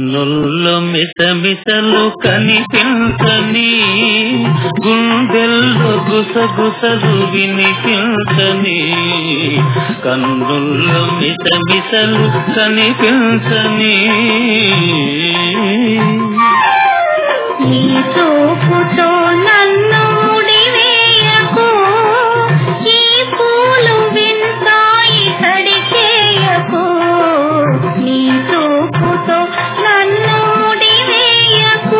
కన్నుల్లో మిసమిసలు కనిపించని గుండెల్లో గుసగుసలు వినిపించని కన్నుల్లో మిసమిసలు కనిపించని నీ చూపుతో నన్ను ముడివేయకు ఈ పూలు వింతాయి తడి చేయకు నీ చూపుతో నన్ను ముడివేయకు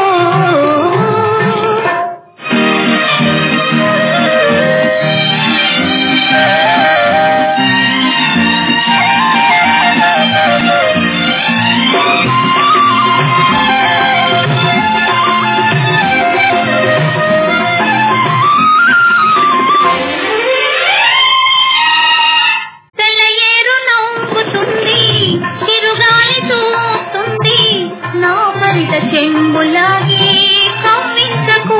తెల్లయేరు నవ్వుతుంది చిరుగాలి చూస్తుంది నా బయట చెంబులాగి కవ్వించకు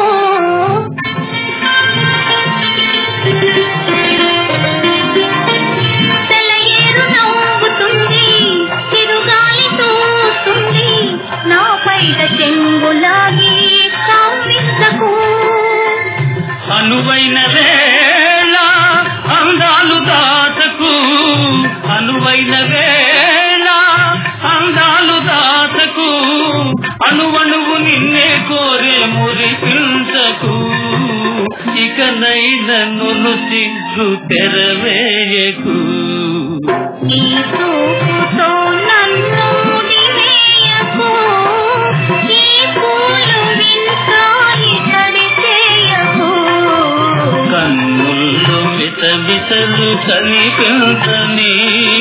తెల్లయేరు నవ్వుతుంది చిరుగాలి చూస్తుంది నా బయట చెంబులాగి కవ్వించకు అనువైన వేళ అందాలు దాతకు అనువైన వేళ అందాలు దాతకు అణువణువు నిన్నే కోరే మురిపించకు ఇకనైన నును సిగ్గు తెరవేయకు నీ చూపుతో నన్ను ముడివేయకు ఈ పూలు వింతాయి తడి చేయకు కన్నుల్లో మిసమిసలు కనిపించని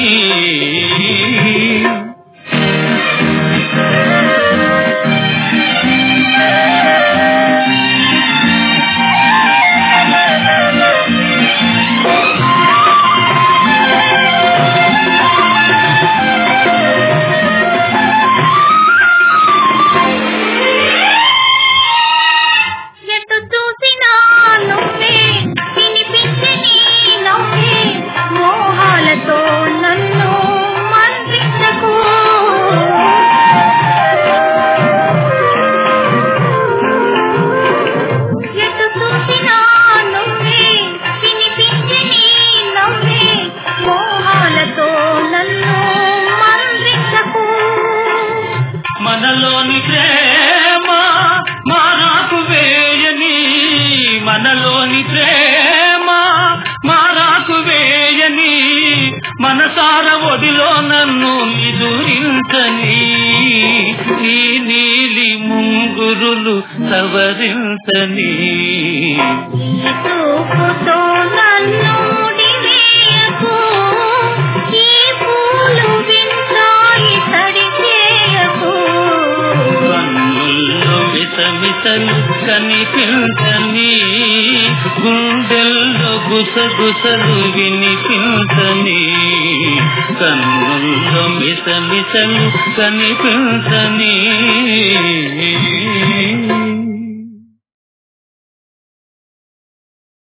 ఎటు చూసినా నువ్వే వినిపించే నీ నవ్వే మోహాలతో నన్ను మన్పించకు ఎటు చూసినా నువ్వే వినిపించే నీ నవ్వే మోహాలతో నన్ను మన్పించకు మనలోని ప్రేమ మారాకు వేయని మనలోని ప్రేమ మారాకు వేయని మనసార ఒడిలో నన్ను నిదురించని ఈ నీలి ముంగురులు సవరించని ఈ చూపుతో నన్ను ముడివేయకు ఈ పూలు వింతాయి తడి చేయకు కన్నుల్లో మిసమిసలు కనిపించని గుండెల్లో గుసగుసలు వినిపించని కన్నుల్లో మిసమిసలు కనిపించని